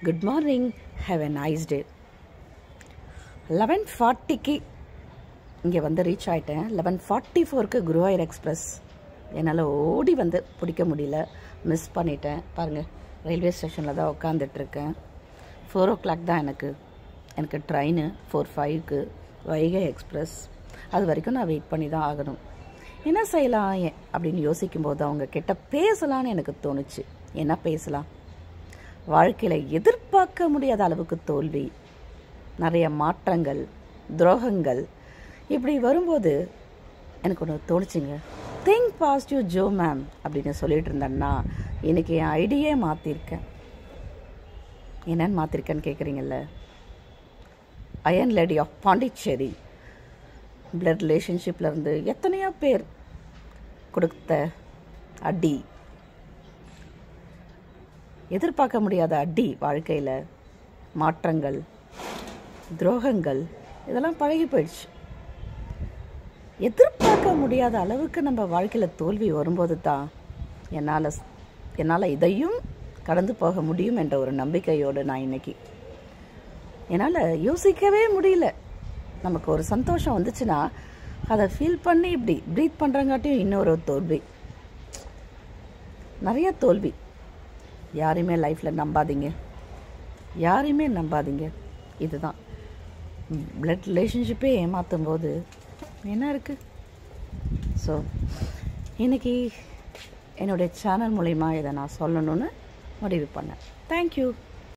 good morning have a nice day eleven ஃபார்ட்டிக்கு இங்கே வந்து ரீச் ஆகிட்டேன் லெவன் ஃபார்ட்டி ஃபோருக்கு குருவாயூர் எக்ஸ்பிரஸ் என்னால் ஓடி வந்து பிடிக்க முடியல மிஸ் பண்ணிட்டேன் பாருங்கள் ரயில்வே ஸ்டேஷனில் தான் உட்காந்துட்ருக்கேன் ஃபோர் ஓ கிளாக் தான் எனக்கு எனக்கு ட்ரெயின் ஃபோர் ஃபைவ்க்கு வைகை எக்ஸ்பிரஸ் அது வரைக்கும் நான் வெயிட் பண்ணி தான் ஆகணும் என்ன செய்யலாம் ஏ- அப்படின்னு யோசிக்கும்போது அவங்க கிட்ட பேசலான்னு எனக்கு தோணுச்சு என்ன பேசலாம் வாழ்க்கையில் எதிர்பார்க்க முடியாத அளவுக்கு தோல்வி நிறைய மாற்றங்கள் துரோகங்கள் இப்படி வரும்போது எனக்கு ஒன்று தோணுச்சுங்க திங்க் பாசிட்டிவ் ஜோ மேம் அப்படின்னு சொல்லிட்டு இருந்தேன்னா இன்னைக்கு என் ஐடியே மாற்றிருக்கேன் என்னன்னு மாற்றிருக்கேன்னு கேட்குறீங்கல்ல iron lady of Pondicherry blood ரிலேஷன்ஷிப்பில் இருந்து எத்தனையோ பேர் கொடுத்த அடி எதிர்பார்க்க முடியாத அடி வாழ்க்கையில் மாற்றங்கள் துரோகங்கள் இதெல்லாம் பழகி போயிடுச்சு எதிர்பார்க்க முடியாத அளவுக்கு நம்ம வாழ்க்கையில் தோல்வி வரும்போது தான் என்னால் என்னால் இதையும் கடந்து போக முடியும் என்ற ஒரு நம்பிக்கையோடு நான் இன்னைக்கு என்னால் யோசிக்கவே முடியல நமக்கு ஒரு சந்தோஷம் வந்துச்சுன்னா அதை ஃபீல் பண்ணி இப்படி ப்ரீத் பண்ணுறங்காட்டியும் இன்னொரு தோல்வி நிறைய தோல்வி யாரையுமே லைஃப்பில் நம்பாதீங்க யாரையுமே நம்பாதீங்க இதுதான் பிளட் ரிலேஷன்ஷிப்பே ஏமாற்றும் போது என்ன இருக்குது ஸோ இன்னைக்கு என்னுடைய சேனல் மூலிமா இதை நான் சொல்லணும்னு முடிவு பண்ணேன் தேங்க்யூ